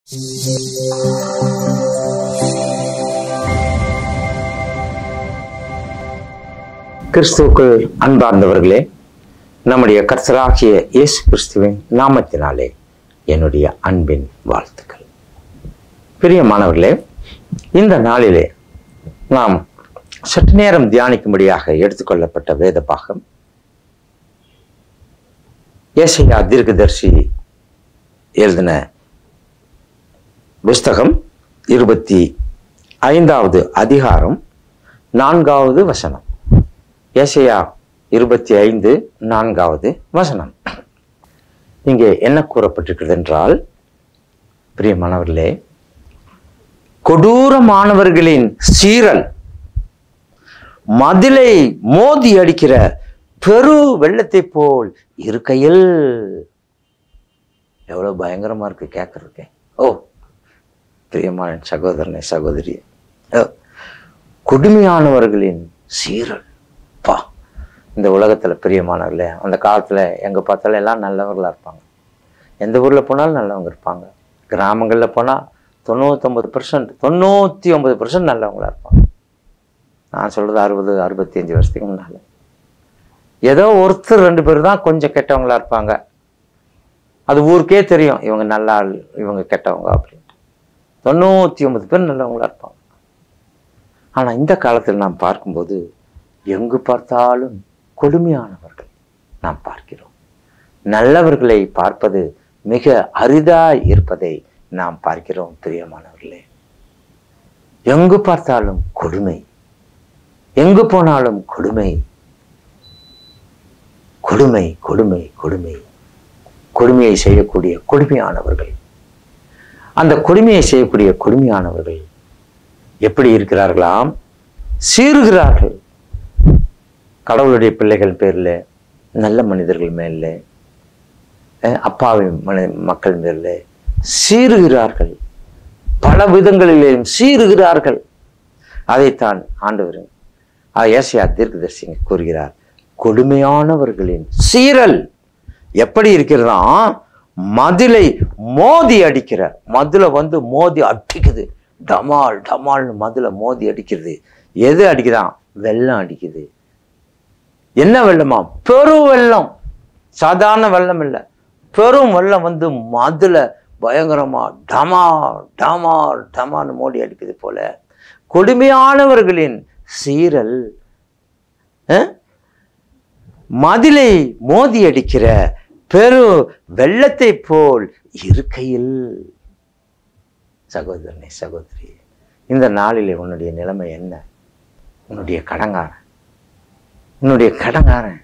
கிறிஸ்துவுக்குள் அன்பார்ந்தவர்களே நம்முடைய கர்த்தராகிய இயேசு கிறிஸ்துவின் நாமத்தினாலே என்னுடைய அன்பின் வாழ்த்துக்கள் பிரியமானவர்களே இந்த நாளிலே நாம் சற்று நேரம் தியானிக்கும்படியாக எடுத்துக்கொள்ளப்பட்ட வேத பாகம் ஏசையா தீர்க்கதர்சி எழுதின புஸ்தகம் இருபத்தி ஐந்தாவது அதிகாரம் நான்காவது வசனம் ஏசையா இருபத்தி ஐந்து நான்காவது வசனம் இங்கே என்ன கூறப்பட்டிருக்கிறது என்றால் பிரியமானவர்களே கொடூரமானவர்களின் சீரல் மதிலை மோதி அடிக்கிற பெரு வெள்ளத்தை போல் இருக்கையில் எவ்வளவு பயங்கரமா இருக்கு கேட்கறதுக்கு ஓ பிரியமான சகோதரனே சகோதரி கொடுமையானவர்களின் சீரல் பா இந்த உலகத்துல பிரியமானவர்களே அந்த காலத்துல எங்க பார்த்தாலும் எல்லாம் நல்லவர்களா இருப்பாங்க எந்த ஊர்ல போனாலும் நல்லவங்க இருப்பாங்க கிராமங்கள்ல போனா தொண்ணூத்தொம்பது பர்சன்ட் தொண்ணூத்தி ஒன்பது பர்சன்ட் நல்லவங்களா இருப்பாங்க நான் சொல்றது அறுபது அறுபத்தி அஞ்சு வருஷத்துக்கு முன்னால ஏதோ ஒருத்தர் ரெண்டு பேர் தான் கொஞ்சம் கெட்டவங்களா இருப்பாங்க அது ஊருக்கே தெரியும் இவங்க நல்ல ஆள் இவங்க கெட்டவங்க அப்படின்ட்டு தொண்ணூத்தி ஒன்பது பேர் நல்லவங்களா இருப்பாங்க ஆனா இந்த காலத்தில் நாம் பார்க்கும்போது எங்கு பார்த்தாலும் கொடுமையானவர்கள் நாம் பார்க்கிறோம் நல்லவர்களை பார்ப்பது மிக அரிதாய் இருப்பதை நாம் பார்க்கிறோம் பிரியமானவர்களே எங்கு பார்த்தாலும் கொடுமை எங்கு போனாலும் கொடுமை கொடுமை கொடுமை கொடுமை கொடுமையை செய்யக்கூடிய கொடுமையானவர்கள் அந்த கொடுமையை செய்யக்கூடிய கொடுமையானவர்கள் எப்படி இருக்கிறார்களாம் சீறுகிறார்கள் கடவுளுடைய பிள்ளைகள் பேர்ல நல்ல மனிதர்கள் மேல அஹ் அப்பாவி மனி மக்கள் மேல சீறுகிறார்கள் பல விதங்களிலேயும் சீறுகிறார்கள் அதைத்தான் ஆண்டவர் ஏசியா தீர்க்கதர்சிங்க கூறுகிறார் கொடுமையானவர்களின் சீரல் எப்படி இருக்கிறதா மதிலை மோதி அடிக்கிற மதுல வந்து மோதி அடிக்குது டமால் டமால்னு மதுல மோதி அடிக்கிறது எது அடிக்குதான் வெள்ளம் அடிக்குது என்ன வெள்ளமா பெரும் வெள்ளம் சாதாரண வெள்ளம் இல்லை பெரும் வெள்ளம் வந்து மதுல பயங்கரமா டமால் டமால் டமால்னு மோடி அடிக்குது போல கொடுமையானவர்களின் சீரல் அஹ், மதிலை மோதி அடிக்கிற பெரு வெள்ளத்தை போல் இருக்கையில் சகோதரனே சகோதரி இந்த நாளிலே உன்னுடைய நிலைமை என்ன உன்னுடைய கடங்காரன் உன்னுடைய கடங்காரன்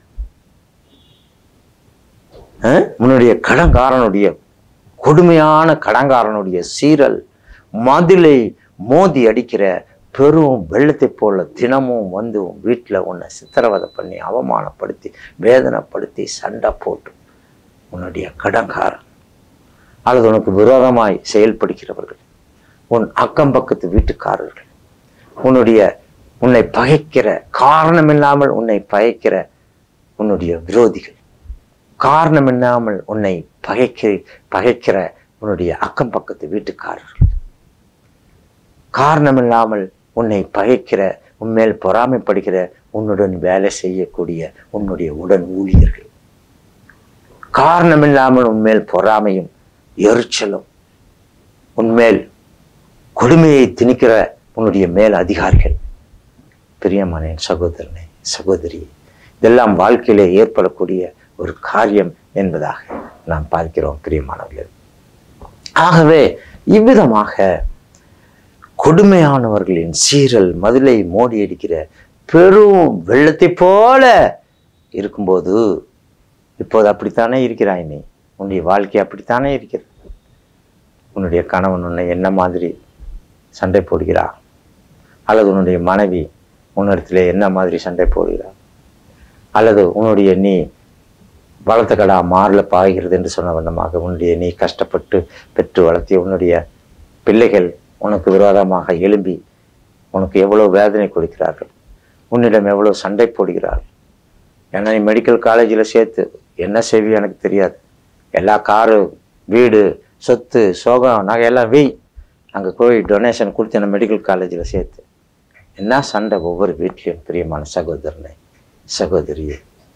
அஹ், உன்னுடைய கடங்காரனுடைய கொடுமையான கடங்காரனுடைய சீரல் மதிலை மோதி அடிக்கிற பெரும் வெள்ளத்தை போல தினமும் வந்து உன் வீட்டில் உன்னை சித்திரவதை பண்ணி அவமானப்படுத்தி வேதனைப்படுத்தி சண்டை போட்டு உன்னுடைய கடங்காரன் அல்லது உனக்கு விரோதமாய் செயல்படுகிறவர்கள் உன் அக்கம் பக்கத்து வீட்டுக்காரர்கள் உன்னுடைய உன்னை பகைக்கிற காரணமில்லாமல் உன்னை பகைக்கிற உன்னுடைய விரோதிகள் காரணமில்லாமல் உன்னை பகைக்க பகைக்கிற உன்னுடைய அக்கம் பக்கத்து வீட்டுக்காரர்கள் காரணமில்லாமல் உன்னை பகைக்கிற உன்மேல் பொறாமைப்படுகிற உன்னுடன் வேலை செய்யக்கூடிய உன்னுடைய உடன் ஊழியர்கள் காரணமில்லாமல் உன்மேல் பொறாமையும் எரிச்சலும் உன்மேல் கொடுமையை திணிக்கிற உன்னுடைய மேல் அதிகாரிகள் பிரியமான என் சகோதரனே சகோதரி இதெல்லாம் வாழ்க்கையிலே ஏற்படக்கூடிய ஒரு காரியம் என்பதாக நாம் பார்க்கிறோம் பிரியமானவர்கள் ஆகவே இவ்விதமாக கொடுமையானவர்களின் சீரல் மதிலை மோடி அடிக்கிற பெரும் வெள்ளத்தை போல இருக்கும்போது இப்போது அப்படித்தானே இருக்கிறாய் நீ உன்னுடைய வாழ்க்கை அப்படித்தானே இருக்கிறது உன்னுடைய கணவன் உன்னை என்ன மாதிரி சண்டை போடுகிறார் அல்லது உன்னுடைய மனைவி உன்னிடத்திலே என்ன மாதிரி சண்டை போடுகிறார் அல்லது உன்னுடைய நீ வளர்த்த கடா மாறில் பாய்கிறது என்று சொன்ன வண்ணமாக உன்னுடைய நீ கஷ்டப்பட்டு பெற்று வளர்த்திய உன்னுடைய பிள்ளைகள் உனக்கு விரோதமாக எழும்பி உனக்கு எவ்வளவு வேதனை கொடுக்கிறார்கள் உன்னிடம் எவ்வளவு சண்டை போடுகிறார்கள் ஏன்னா நீ மெடிக்கல் காலேஜில் சேர்த்து என்ன செய்வி எனக்கு தெரியாது எல்லா காரு வீடு சொத்து சோகம் நகை எல்லாம் வெய் அங்கே போய் டொனேஷன் கொடுத்து என்ன மெடிக்கல் காலேஜில் சேர்த்து என்ன சண்டை ஒவ்வொரு வீட்லேயும் பிரியமான சகோதரனை சகோதரியே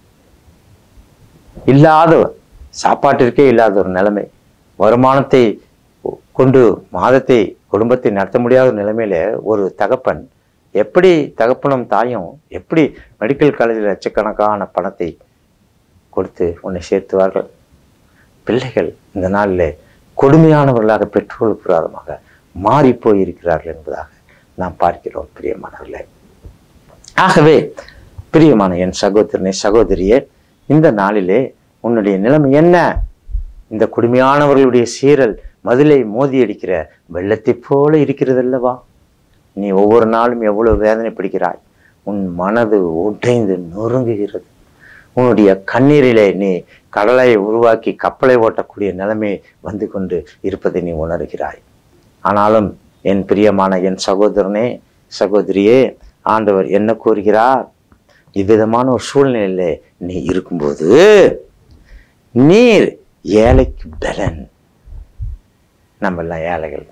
இல்லாத சாப்பாட்டிற்கே இல்லாத ஒரு நிலைமை வருமானத்தை கொண்டு மாதத்தை குடும்பத்தை நடத்த முடியாத ஒரு நிலைமையில ஒரு தகப்பன் எப்படி தகப்பனும் தாயும் எப்படி மெடிக்கல் காலேஜில் லட்சக்கணக்கான பணத்தை கொடுத்து உன்னை சேர்த்துவார்கள் பிள்ளைகள் இந்த நாளில் கொடுமையானவர்களாக பெற்றோர் புராதமாக மாறி போயிருக்கிறார்கள் என்பதாக நாம் பார்க்கிறோம் பிரியமானவர்களே ஆகவே பிரியமான என் சகோதரனே சகோதரியே இந்த நாளிலே உன்னுடைய நிலைமை என்ன இந்த கொடுமையானவர்களுடைய சீரல் மதிலை மோதி அடிக்கிற வெள்ளத்தைப் போல இருக்கிறதல்லவா நீ ஒவ்வொரு நாளும் எவ்வளவு வேதனை பிடிக்கிறாய் உன் மனது உடைந்து நொறுங்குகிறது உன்னுடைய கண்ணீரிலே நீ கடலை உருவாக்கி கப்பலை ஓட்டக்கூடிய நிலைமை வந்து கொண்டு இருப்பதை நீ உணர்கிறாய் ஆனாலும் என் பிரியமான என் சகோதரனே சகோதரியே ஆண்டவர் என்ன கூறுகிறார் இவ்விதமான ஒரு சூழ்நிலையில நீ இருக்கும்போது நீர் ஏழைக்கு பலன் நம்ம எல்லாம் ஏழைகள்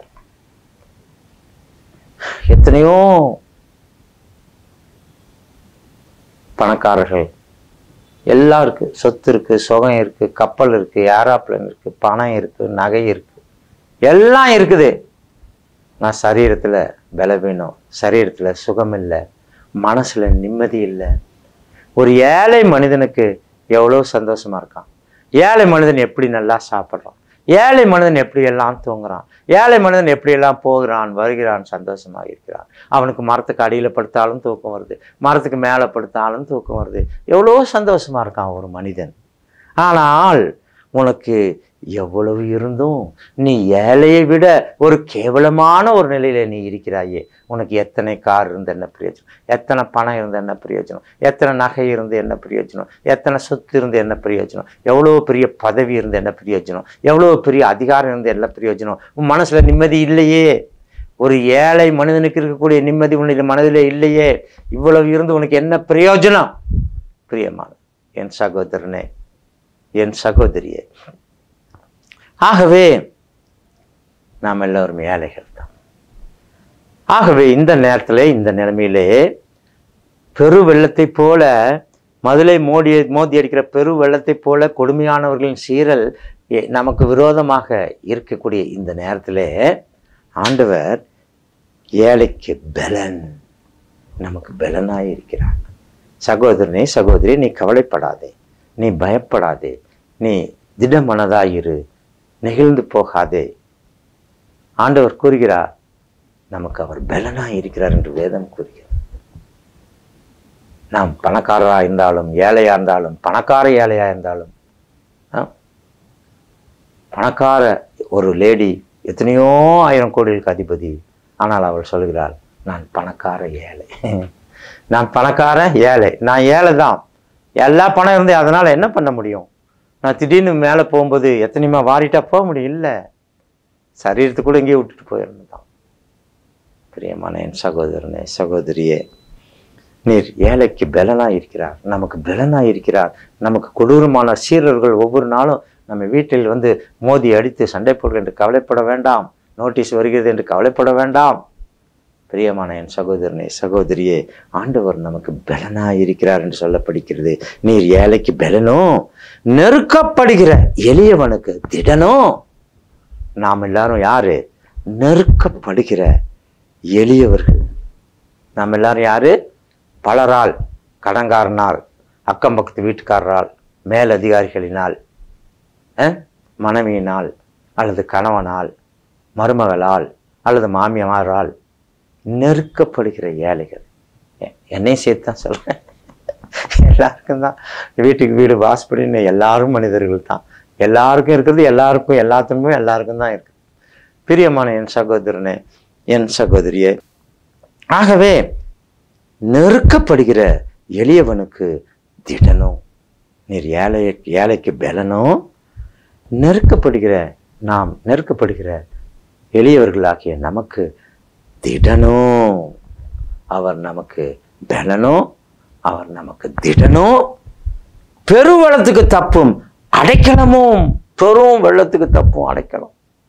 எத்தனையோ பணக்காரர்கள் எல்லாம் இருக்கு சொத்து இருக்கு சுகம் இருக்கு கப்பல் இருக்கு ஏரோப்ளேன் இருக்கு பணம் இருக்கு நகை இருக்கு எல்லாம் இருக்குது நான் சரீரத்துல பலவீனம் சரீரத்துல சுகம் இல்லை மனசுல நிம்மதி இல்லை ஒரு ஏழை மனிதனுக்கு எவ்வளோ சந்தோஷமா இருக்கான் ஏழை மனிதன் எப்படி நல்லா சாப்பிட்றான் ஏழை மனிதன் எப்படி எல்லாம் தூங்குறான் ஏழை மனிதன் எப்படி எல்லாம் போகிறான் வருகிறான் சந்தோஷமாக இருக்கிறான் அவனுக்கு மரத்துக்கு அடியில் படுத்தாலும் தூக்கம் வருது மரத்துக்கு மேலே படுத்தாலும் தூக்கம் வருது எவ்வளோ சந்தோஷமா இருக்கான் ஒரு மனிதன் ஆனால் உனக்கு எவ்வளவு இருந்தும் நீ ஏழையை விட ஒரு கேவலமான ஒரு நிலையில நீ இருக்கிறாயே உனக்கு எத்தனை கார் இருந்து என்ன பிரயோஜனம் எத்தனை பணம் இருந்து என்ன பிரயோஜனம் எத்தனை நகை இருந்து என்ன பிரயோஜனம் எத்தனை சொத்து இருந்து என்ன பிரயோஜனம் எவ்வளோ பெரிய பதவி இருந்து என்ன பிரயோஜனம் எவ்வளோ பெரிய அதிகாரம் இருந்து என்ன பிரயோஜனம் உன் மனசுல நிம்மதி இல்லையே ஒரு ஏழை மனிதனுக்கு இருக்கக்கூடிய நிம்மதி உன்னுடைய மனதிலே இல்லையே இவ்வளவு இருந்து உனக்கு என்ன பிரயோஜனம் பிரியமான என் சகோதரனே என் சகோதரியே ஆகவே நாம் எல்லோரும் ஏழைகள் தான் ஆகவே இந்த நேரத்தில் இந்த நிலைமையிலே பெரு வெள்ளத்தைப் போல மதுளை மோடி மோதி அடிக்கிற பெரு வெள்ளத்தைப் போல கொடுமையானவர்களின் சீரல் எ- நமக்கு விரோதமாக இருக்கக்கூடிய இந்த நேரத்தில் ஆண்டவர் ஏழைக்கு பலன் நமக்கு பலனாய் இருக்கிறார் சகோதரனே சகோதரி நீ கவலைப்படாதே நீ பயப்படாதே நீ திடமனதாயிரு நெகிழ்ந்து போகாதே ஆண்டவர் கூறுகிறார் நமக்கு அவர் பலனாய் இருக்கிறார் என்று வேதம் கூறுகிறார் நாம் பணக்காரரா இருந்தாலும் ஏழையா இருந்தாலும் பணக்கார ஏழையா இருந்தாலும் ஆ? பணக்கார ஒரு லேடி எத்தனையோ ஆயிரம் கோடிகளுக்கு அதிபதி ஆனால் அவள் சொல்கிறாள் நான் பணக்கார ஏழை நான் பணக்கார ஏழை நான் ஏழை தான் எல்லா பணம் இருந்து அதனால் என்ன பண்ண முடியும் நான் திடீர்னு மேலே போகும்போது எத்தனையுமா வாரிட்டா போக முடியும் இல்லை சரீரத்தை கூட எங்கேயே விட்டுட்டு போயிடணும் தான் பிரியமான என் சகோதரனே சகோதரியே நீர் ஏழைக்கு பலனாய் இருக்கிறார் நமக்கு பலனாய் இருக்கிறார் நமக்கு கொடூரமான சீரர்கள் ஒவ்வொரு நாளும் நம்ம வீட்டில் வந்து மோதி அடித்து சண்டை போடுகள் என்று கவலைப்பட வேண்டாம் நோட்டீஸ் வருகிறது என்று கவலைப்பட வேண்டாம் பிரியமான என் சகோதரனே சகோதரியே ஆண்டவர் நமக்கு பலனாய் இருக்கிறார் என்று சொல்லப்படுகிறது நீர் ஏழைக்கு பலனோ நெருக்கப்படுகிற எளியவனுக்கு திடனோ நாம் எல்லாரும் யாரு நெருக்கப்படுகிற எளியவர்கள் நாம் எல்லாரும் யாரு பலரால் கடங்காரனால் அக்கம் பக்கத்து வீட்டுக்காரரால் மேலதிகாரிகளினால் அஹ், மனைவியினால் அல்லது கணவனால் மருமகளால் அல்லது மாமியாரால் நெருக்கப்படுகிற ஏழைகள் எ- என்னையும் சேர்த்து தான் சொல்கிறேன் எல்லாருக்கும் தான் வீட்டுக்கு வீடு வாசப்படின்னு எல்லாரும் மனிதர்கள் தான் எல்லாருக்கும் இருக்கிறது எல்லாருக்கும் எல்லாத்துக்குமே எல்லாருக்கும் தான் இருக்கு பிரியமான என் சகோதரனே என் சகோதரியே ஆகவே நெருக்கப்படுகிற எளியவனுக்கு திடனும் நீர் ஏழை ஏழைக்கு பலனும் நெருக்கப்படுகிற நாம் நெருக்கப்படுகிற எளியவர்களாகிய நமக்கு திடனும் அவர் நமக்கு பலனும் அவர் நமக்கு திடனும் பெருவெள்ளத்துக்கு தப்பும் அடைக்கலமும் பெரும் வெள்ளத்துக்கு தப்பும் அடைக்கலம்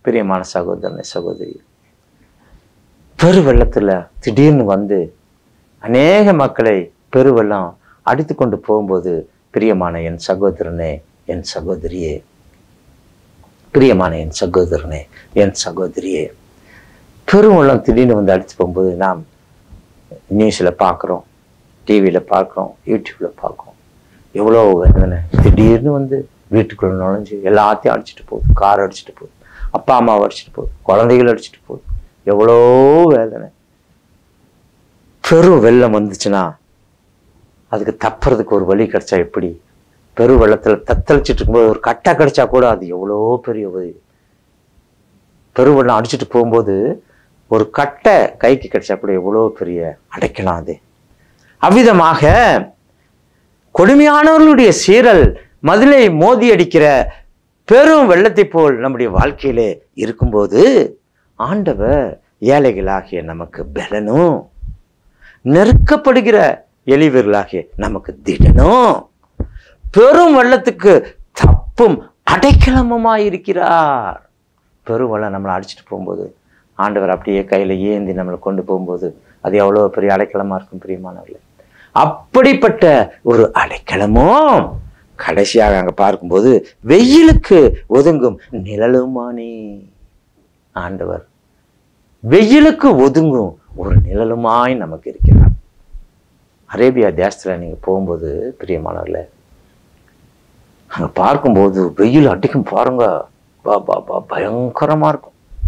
பிரியமான சகோதரனை சகோதரி பெரு வெள்ளத்துல திடீர்னு வந்து அநேக மக்களை பெருவெள்ளம் அடித்து கொண்டு போகும்போது பிரியமான என் சகோதரனே என் சகோதரியே பிரியமான என் சகோதரனே என் சகோதரியே பெருவெள்ளம் திடீர்னு வந்து அடித்து போகும்போது நாம் நியூஸில் பார்க்குறோம் டிவியில் பார்க்குறோம் யூடியூப்பில் பார்க்குறோம் எவ்வளோ வேதனை திடீர்னு வந்து வீட்டுக்குள்ள நுழைஞ்சு எல்லாத்தையும் அடிச்சிட்டு போகுது கார் அடிச்சிட்டு போகுது அப்பா அம்மாவை அடிச்சிட்டு போகுது குழந்தைகள் அடிச்சிட்டு போகுது எவ்வளோ வேதனை பெரும் வெள்ளம் வந்துச்சுன்னா அதுக்கு தப்புறதுக்கு ஒரு வழி கிடைச்சா எப்படி பெரு வெள்ளத்துல தத்தளிச்சிட்டு இருக்கும்போது ஒரு கட்டை கிடைச்சா கூட அது எவ்வளோ பெரிய உதவி பெருவெள்ளம் அடிச்சிட்டு போகும்போது ஒரு கட்டை கைக்கு கிடைச்சா கூட எவ்வளோ பெரிய அடைக்கலாம் அது அவ்விதமாக கொடுமையானவர்களுடைய சீரல் மதிலை மோதி அடிக்கிற பெரும் வெள்ளத்தை போல் நம்முடைய வாழ்க்கையிலே இருக்கும்போது ஆண்டவர் ஏழைகளாகிய நமக்கு பலனும் நெருக்கப்படுகிற எளிவர்களாகிய நமக்கு திடனும் பெரும் வெள்ளத்துக்கு தப்பும் அடைக்கலமுமாய் இருக்கிறார் பெருவெள்ளம் நம்மளை அடிச்சிட்டு போகும்போது ஆண்டவர் அப்படியே கையில் ஏந்தி நம்மளை கொண்டு போகும்போது அது எவ்வளோ பெரிய அடைக்கலமா இருக்கும் பிரியமானவர்களே அப்படிப்பட்ட ஒரு அடைக்கலமும் கடைசியாக அங்க பார்க்கும்போது வெயிலுக்கு ஒதுங்கும் நிழலுமானே ஆண்டவர் வெயிலுக்கு ஒதுங்கும் ஒரு நிழலுமாய் நமக்கு இருக்கிறார் அரேபியா தேசத்துல நீங்க போகும்போது பிரியமானவர்களே அங்க பார்க்கும்போது வெயில் அடிக்கும் பாருங்க பா பா பா பயங்கரமா இருக்கும்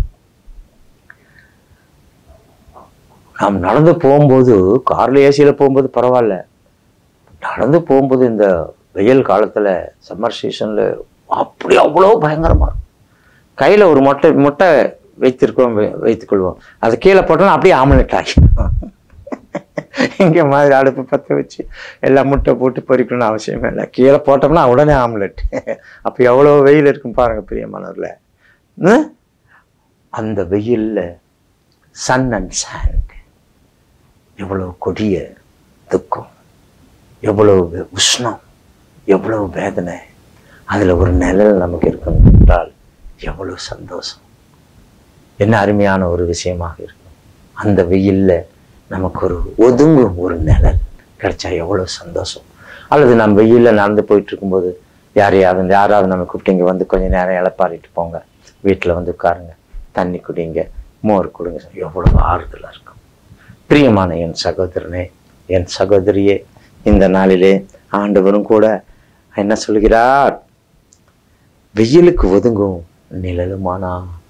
நாம் நடந்து போகும்போது கார்ல ஏசியில போகும்போது பரவாயில்ல நடந்து போகும்போது இந்த வெயில் காலத்துல சம்மர் சீசன்ல அப்படி அவ்வளோ பயங்கரமா இருக்கும் கையில ஒரு மொட்டை முட்டை வைத்திருக்கோம் வை- வைத்துக்கொள்வோம் அது கீழே போட்டோம்னா அப்படியே ஆம்லெட் ஆகிடும் இங்க மாதிரி அடுப்பு பற்ற வச்சு எல்லாம் முட்டை போட்டு பொரிக்கணும்னு அவசியமே இல்லை கீழே போட்டோம்னா உடனே ஆம்லெட் அப்போ எவ்வளோ வெயில் இருக்கும் பாருங்க பிரியமானவர்களே ம்? அந்த வெயில்ல சன் அண்ட் சாண்ட் எவ்வளவு கொடிய துக்கம் எவ்வளவு வே- உஷ்ணம் எவ்வளவு வேதனை அதுல ஒரு நிழல் நமக்கு இருக்கணும் என்றால் எவ்வளவு சந்தோஷம் என்ன அருமையான ஒரு விஷயமாக இருக்கும் அந்த வெயில்ல நமக்கு ஒரு ஒதுங்கும் ஒரு நிழல் கிடைச்சா எவ்வளவு சந்தோஷம் அல்லது நம்ம வெயில்ல நடந்து போயிட்டு இருக்கும்போது யாரையாவது யாராவது நம்ம கூப்பிட்டு இங்க வந்து கொஞ்ச நேரம் இளப்பாரிட்டு போங்க வீட்டுல வந்து உட்காருங்க தண்ணி குடிங்க மோர் கொடுங்க எவ்வளவு ஆறுதலா இருக்கும் பிரியமான என் சகோதரனே என் சகோதரியே இந்த நாளிலே ஆண்டவரும் கூட என்ன சொல்கிறார் வெயிலுக்கு ஒதுங்கும் நிழலுமானா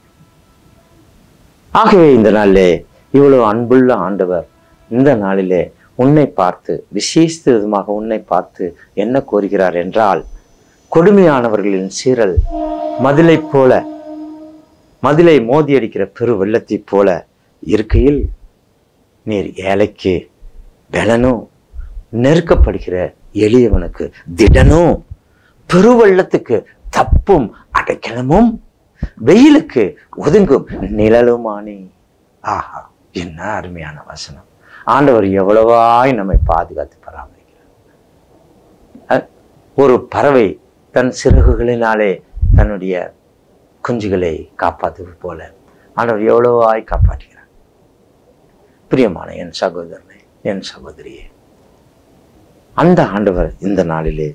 ஆகவே இந்த நாளிலே இவ்வளவு அன்புள்ள ஆண்டவர் இந்த நாளிலே உன்னை பார்த்து விசேஷித்த விதமாக உன்னை பார்த்து என்ன கோருகிறார் என்றால் கொடுமையானவர்களின் சீரல் மதிலைப் போல மதிலை மோதி அடிக்கிற பெரு வெள்ளத்தைப் போல இருக்கையில் நீர் ஏழைக்கு பலனும் நெருக்கப்படுகிற எளியவனுக்கு திடனும் பெருவெள்ளத்துக்கு தப்பும் அடைக்கலமும் வெயிலுக்கு ஒதுங்கும் நிழலுமானே ஆஹா என்ன அருமையான வசனம் ஆண்டவர் எவ்வளவாய் நம்மை பாதுகாத்து பராமரிக்கிறார் அஹ், ஒரு பறவை தன் சிறகுகளினாலே தன்னுடைய குஞ்சுகளை காப்பாற்றுவது போல ஆண்டவர் எவ்வளவாய் காப்பாற்றுகிறார் பிரியமான என் சகோதரனே என் சகோதரியே அந்த ஆண்டவர் இந்த நாளிலே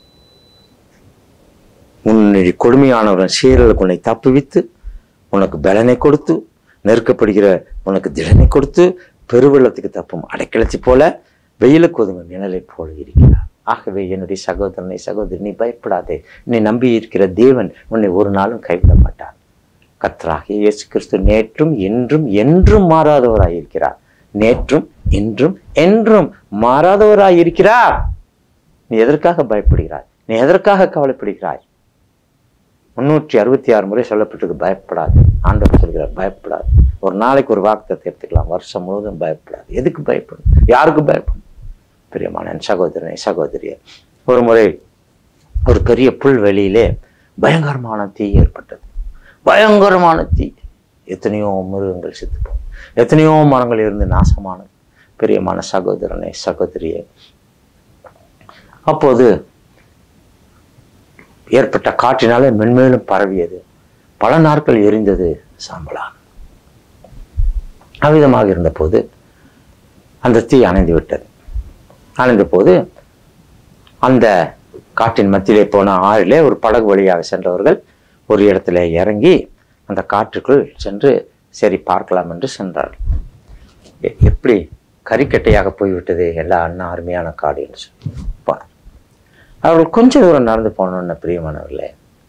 உன்னுடைய கொடுமையானவரன் சீரலுக்கு உன்னை தப்புவித்து உனக்கு பலனை கொடுத்து நெருக்கப்படுகிற உனக்கு திடனை கொடுத்து பெருவெள்ளத்துக்கு தப்பும் அடைக்கலத்தை போல வெயிலுக்கு ஒதுங்க நிழலை போல இருக்கிறார் ஆகவே என்னுடைய சகோதரனை சகோதரி நீ பயப்படாதே நீ நம்பி இருக்கிற தேவன் உன்னை ஒரு நாளும் கைவிட மாட்டார் கர்த்தராகிய இயேசு கிறிஸ்து நேற்றும் இன்றும் என்றும் மாறாதவராய் இருக்கிறார் நேற்றும் இன்றும் என்றும் மாறாதவராய் இருக்கிறார் நீ எதற்காக பயப்படுகிறாய் நீ எதற்காக கவலைப்படுகிறாய் முன்னூற்றி அறுபத்தி ஆறு முறை சொல்லப்பட்டிருக்கு பயப்படாது ஆண்டவர் சொல்கிறார் பயப்படாது ஒரு நாளைக்கு ஒரு வாக்குத்தத்தை எடுத்துக்கலாம் வருஷம் முழுவதும் பயப்படாது எதுக்கு பயப்படும் யாருக்கு பயப்படும் பிரியமான என் சகோதரனை சகோதரியே ஒரு முறை ஒரு பெரிய புல்வெளியிலே பயங்கரமான தீ ஏற்பட்டது பயங்கரமான தீ எத்தனையோ மிருகங்கள் செத்துப்போம் எத்தனையோ மரங்கள் இருந்து நாசமானது பிரியமான சகோதரனை சகோதரியே அப்போது ஏற்பட்ட காற்றினால மென்மேலும் பரவியது பல நாட்கள் எரிந்தது சாம்பலான் அவ்விதமாக இருந்தபோது அந்த தீ அணைந்து விட்டது அணைந்த போது அந்த காட்டின் மத்தியிலே போன ஆறிலே ஒரு படகு வழியாக சென்றவர்கள் ஒரு இடத்துல இறங்கி அந்த காற்றுக்குள் சென்று சரி பார்க்கலாம் என்று சென்றார்கள் எ- எப்படி கறிக்கட்டையாக போய்விட்டது எல்லா அண்ணா அருமையான காடு என்று சொல்லி போனார் அவர்கள் கொஞ்ச தூரம் நடந்து போனோன்னு பிரியமானவர்களே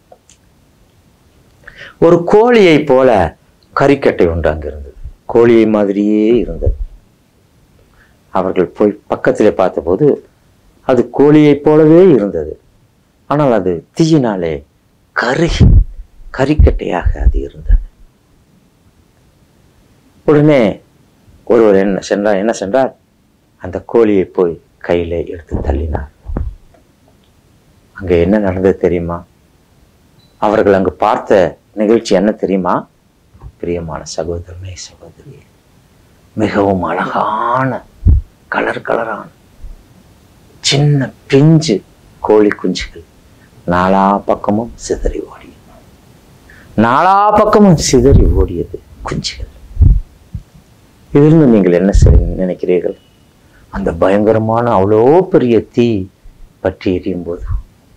ஒரு கோழியை போல கறிக்கட்டை ஒன்று அங்கு இருந்தது கோழியை மாதிரியே இருந்தது அவர்கள் போய் பக்கத்திலே பார்த்தபோது அது கோழியைப் போலவே இருந்தது ஆனால் அது தீயினாலே கருகி கறிக்கட்டையாக அது இருந்தது உடனே ஒருவர் என்ன சென்றார் என்ன சென்றார் அந்த கோழியை போய் கையில எடுத்து தள்ளினார் அங்க என்ன நடந்தது தெரியுமா அவர்கள் அங்கு பார்த்த நிகழ்ச்சி என்ன தெரியுமா பிரியமான சகோதரனே சகோதரி மிகவும் அழகான கலர் கலரான சின்ன பிஞ்சு கோழி குஞ்சுகள் நாலா பக்கமும் சிதறி ஓடியது நாலா பக்கமும் சிதறி ஓடியது குஞ்சுகள் இதிலிருந்து நீங்கள் என்ன செய்ய நினைக்கிறீர்கள் அந்த பயங்கரமான அவ்வளோ பெரிய தீ பற்றி எரியும் போது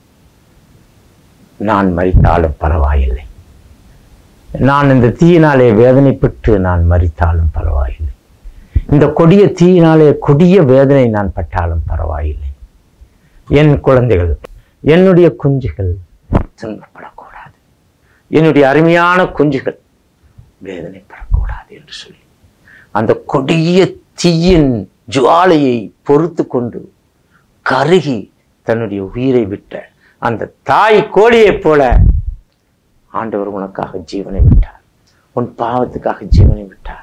நான் மறித்தாலும் பரவாயில்லை நான் இந்த தீயினாலே வேதனைப்பட்டு நான் மறித்தாலும் பரவாயில்லை இந்த கொடிய தீயினாலே கொடிய வேதனை நான் பட்டாலும் பரவாயில்லை என் குழந்தைகள் என்னுடைய குஞ்சுகள் துன்பப்படக்கூடாது என்னுடைய அருமையான குஞ்சுகள் வேதனைப்படக்கூடாது என்று சொல்லி அந்த கொடிய தீயின் ஜுவாலையை பொறுத்து கொண்டு கருகி தன்னுடைய உயிரை விட்ட அந்த தாய் கோழியைப் போல ஆண்டவர் உனக்காக ஜீவனை விட்டார் உன் பாவத்துக்காக ஜீவனை விட்டார்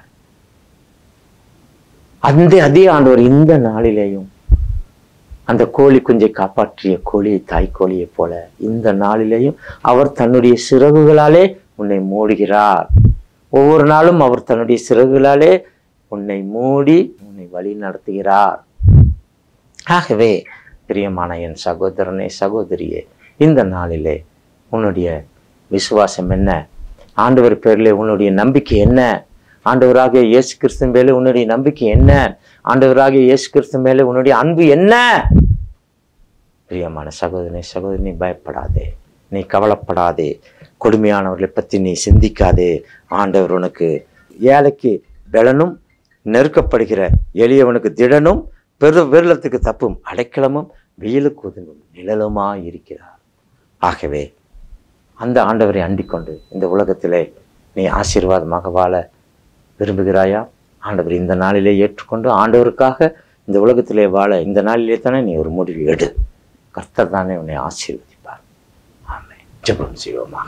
அந்த அதே ஆண்டவர் இந்த நாளிலேயும் அந்த கோழி குஞ்சை காப்பாற்றிய கோழியை தாய் கோழியைப் போல இந்த நாளிலேயும் அவர் தன்னுடைய சிறகுகளாலே உன்னை மூடுகிறார் ஒவ்வொரு நாளும் அவர் தன்னுடைய சிறகுகளாலே உன்னை மூடி உன்னை வழி நடத்துகிறார் ஆகவே பிரியமான என் சகோதரனே சகோதரியே இந்த நாளிலே உன்னுடைய விசுவாசம் என்ன ஆண்டவர் பேரிலே உன்னுடைய நம்பிக்கை என்ன ஆண்டவராகிய இயேசு கிறிஸ்து மேலே உன்னுடைய நம்பிக்கை என்ன ஆண்டவராகிய இயேசு கிறிஸ்து மேலே உன்னுடைய அன்பு என்ன பிரியமான சகோதரனே சகோதரி நீ பயப்படாதே நீ கவலைப்படாதே கொடுமையானவர்களை பற்றி நீ சிந்திக்காதே ஆண்டவர் உனக்கு ஏழைக்கு பலனும் நெருக்கப்படுகிற எளியவனுக்கு திடனும் பெரு வெள்ளத்துக்கு தப்பும் அடைக்கலமும் வெயிலுக்கு ஒதுங்கும் நிழலுமா இருக்கிறார் ஆகவே அந்த ஆண்டவரை அண்டிக் கொண்டு இந்த உலகத்திலே நீ ஆசீர்வாதமாக வாழ விரும்புகிறாயா ஆண்டவர் இந்த நாளிலே ஏற்றுக்கொண்டு ஆண்டவருக்காக இந்த உலகத்திலே வாழ இந்த நாளிலே தானே நீ ஒரு முடிவு எடு கர்த்தர் தானே உன்னை ஆசீர்வதிப்பார் ஆமென் ஜெபம் செய்வோமாக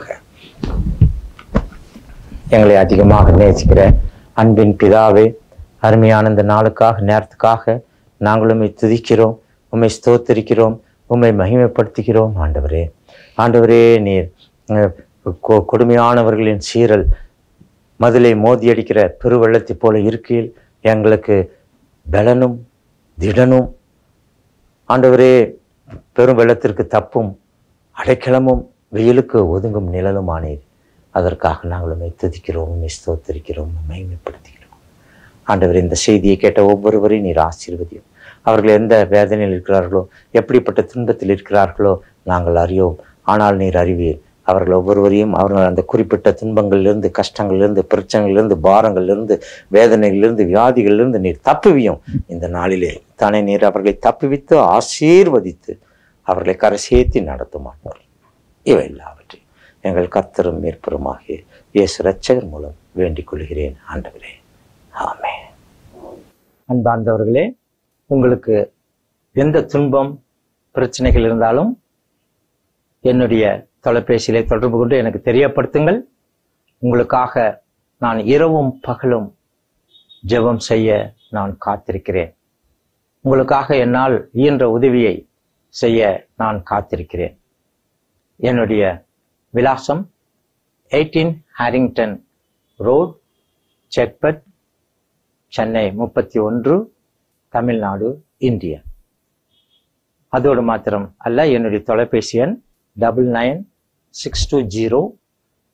எங்களை அதிகமாக நேசிக்கிற அன்பின் பிதாவே அருமையான இந்த நாளுக்காக நேரத்துக்காக நாங்கள் உம்மை துதிக்கிறோம் உம்மை ஸ்தோத்தரிக்கிறோம் உம்மை மகிமைப்படுத்துகிறோம் ஆண்டவரே ஆண்டவரே நீர் அஹ், கொ- கொடுமையானவர்களின் சீரல் மதிலை மோதியடிக்கிற பெருவெள்ளத்தைப் போல இருக்கையில் எங்களுக்கு பலனும் திடனும் ஆண்டவரே பெரும் வெள்ளத்திற்கு தப்பும் அடைக்கலமும் வெயிலுக்கு ஒதுங்கும் நிழலுமானீர் அதற்காக நாங்கள் உம்மை துதிக்கிறோம் உம்மை ஸ்தோத்தரிக்கிறோம் உம்மை மகிமைப்படுத்துகிறோம் ஆண்டவர் இந்த செய்தியை கேட்ட ஒவ்வொருவரையும் நீர் ஆசீர்வதியும் அவர்கள் எந்த வேதனையில் இருக்கிறார்களோ எப்படிப்பட்ட துன்பத்தில் இருக்கிறார்களோ நாங்கள் அறியோம் ஆனால் நீர் அறிவீர் அவர்கள் ஒவ்வொருவரையும் அவர்கள் அந்த குறிப்பிட்ட துன்பங்களிலிருந்து கஷ்டங்களிலிருந்து பிரச்சனைகளிலிருந்து பாரங்களிலிருந்து வேதனைகளிலிருந்து வியாதிகளிலிருந்து நீர் தப்புவியும் இந்த நாளிலே தானே நீர் அவர்களை தப்புவித்து ஆசீர்வதித்து அவர்களை கரை சேர்த்து நடத்துமாட்டார் இவை எல்லாவற்றையும் எங்கள் கர்த்தரும் மேற்பெருமாகிய இயேசு ரட்சகர் மூலம் வேண்டிக் கொள்கிறேன் ஆண்டவரே ஆமே அன்பார்ந்தவர்களே உங்களுக்கு எந்த துன்பம் பிரச்சனைகள் இருந்தாலும் என்னுடைய தொலைபேசியிலே தொடர்பு கொண்டு எனக்கு தெரியப்படுத்துங்கள் உங்களுக்காக நான் இரவும் பகலும் ஜெபம் செய்ய நான் காத்திருக்கிறேன் உங்களுக்காக என்னால் இயன்ற உதவியை செய்ய நான் காத்திருக்கிறேன் என்னுடைய விலாசம் eighteen Harrington road Chetpet Chennai முப்பத்தி ஒன்று தமிழ்நாடு இந்தியா அதோடு மாத்திரம் அல்ல என்னுடைய தொலைபேசி எண் double nine six two zero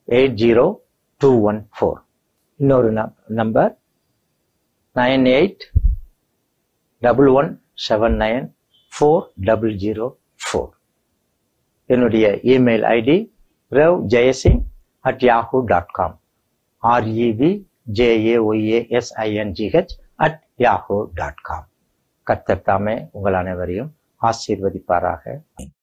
eight zero two one four இன்னொரு number nine eight double one seven nine four double zero four என்னுடைய email ID ரவ் Jayasingh at Yahoo dot com REV JAYASINGH at Yahoo dot com கர்த்தர் தாமே உங்கள் அனைவரையும் ஆசீர்வதிப்பாராக